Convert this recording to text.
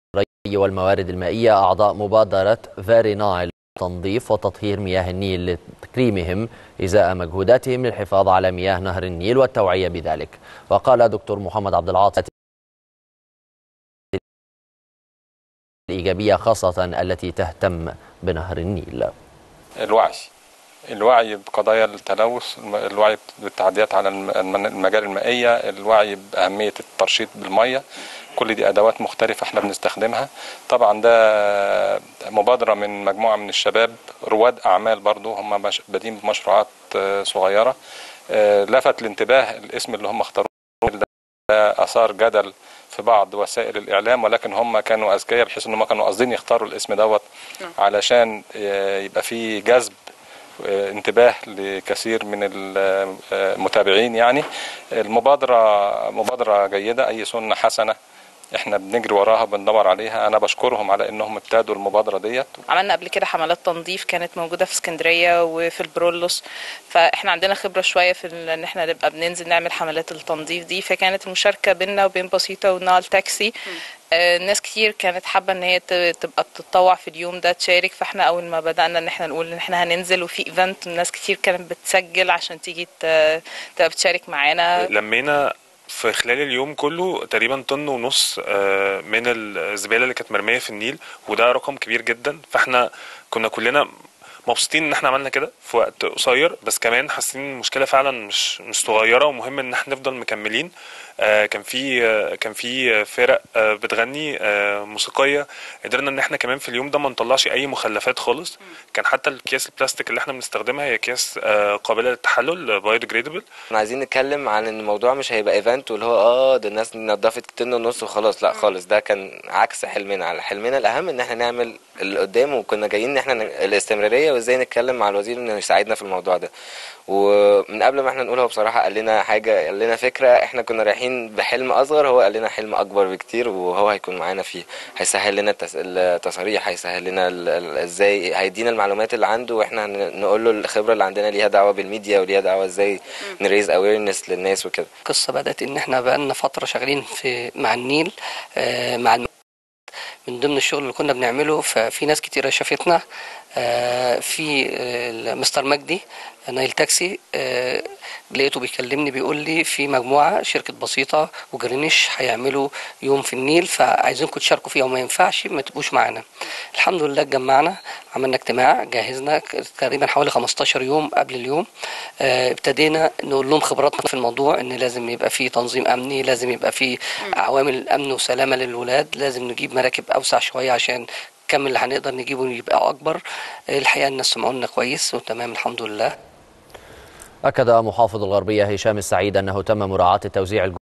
الري والموارد المائية أعضاء مبادرة فاري نايل تنظيف وتطهير مياه النيل لتكريمهم إزاء مجهوداتهم للحفاظ على مياه نهر النيل والتوعية بذلك وقال دكتور محمد عبد العاطي الإيجابية خاصة التي تهتم بنهر النيل الوعي الوعي بقضايا التلوث الوعي بالتعديات على المجال المائية الوعي بأهمية الترشيد بالمية كل دي أدوات مختلفة احنا بنستخدمها طبعا ده مبادرة من مجموعة من الشباب رواد أعمال برضو هم بادين بمشروعات صغيرة لفت الانتباه الاسم اللي هم اختاروه أثار جدل في بعض وسائل الإعلام ولكن هم كانوا أذكياء بحيث إن هم كانوا قاصدين يختاروا الاسم دوت علشان يبقى فيه جذب انتباه لكثير من المتابعين يعني المبادرة مبادرة جيدة أي سنة حسنة احنا بنجري وراها بندور عليها انا بشكرهم على انهم ابتدوا المبادره ديت عملنا قبل كده حملات تنظيف كانت موجوده في اسكندريه وفي البرولوس فاحنا عندنا خبره شويه في ان احنا نبقى بننزل نعمل حملات التنظيف دي فكانت المشاركه بيننا وبين بسيطه ونال تاكسي آه ناس كتير كانت حابه ان هي تبقى تتطوع في اليوم ده تشارك فاحنا اول ما بدانا ان احنا نقول ان احنا هننزل وفي ايفنت ناس كتير كانت بتسجل عشان تيجي تبقى بتشارك معانا لمينا في خلال اليوم كله تقريبا طن ونص من الزباله اللي كانت مرميه في النيل وده رقم كبير جدا فاحنا كنا كلنا مبسوطين ان احنا عملنا كده في وقت قصير بس كمان حاسين ان المشكله فعلا مش مش صغيره ومهم ان احنا نفضل مكملين آه كان في آه كان في فرق آه بتغني موسيقيه قدرنا ان احنا كمان في اليوم ده ما نطلعش اي مخلفات خالص كان حتى الكياس البلاستيك اللي احنا بنستخدمها هي اكياس قابله للتحلل بايوديجريدبل احنا عايزين نتكلم عن ان الموضوع مش هيبقى ايفنت واللي هو اه ده الناس نظفت طن ونص وخلاص لا خالص ده كان عكس حلمنا على حلمنا الاهم ان احنا نعمل اللي قدام وكنا جايين ان احنا الاستمراريه وازاي نتكلم مع الوزير انه يساعدنا في الموضوع ده ومن قبل ما احنا نقول هو بصراحه قال لنا حاجه قال لنا فكره احنا كنا رايحين بحلم اصغر هو قال لنا حلم اكبر بكتير وهو هيكون معانا فيه هيسهل لنا التصاريح هيسهل لنا ازاي هيدينا المعلومات اللي عنده واحنا نقول له الخبره اللي عندنا ليها دعوه بالميديا وليها دعوه ازاي نريز اويرنس للناس وكده القصه بدات ان احنا بقالنا فتره شغالين في مع النيل آه مع الم... من ضمن الشغل اللي كنا بنعمله ففي ناس كتيرة شافتنا في مستر مجدي نايل تاكسي لقيته بيكلمني بيقول لي في مجموعة شركة بسيطة وجرينيش هيعملوا يوم في النيل فعايزينكم تشاركوا فيها وما ينفعش ما تبقوش معانا الحمد لله اتجمعنا عملنا اجتماع جهزنا تقريبا حوالي 15 يوم قبل اليوم ابتدينا نقول لهم خبراتنا في الموضوع ان لازم يبقى في تنظيم امني لازم يبقى في عوامل امن وسلامه للولاد لازم نجيب مراكب اوسع شويه عشان كم اللي هنقدر نجيبه يبقى اكبر الحقيقه الناس سمعونا كويس وتمام الحمد لله أكد محافظ الغربية هشام السعيد أنه تم مراعاة التوزيع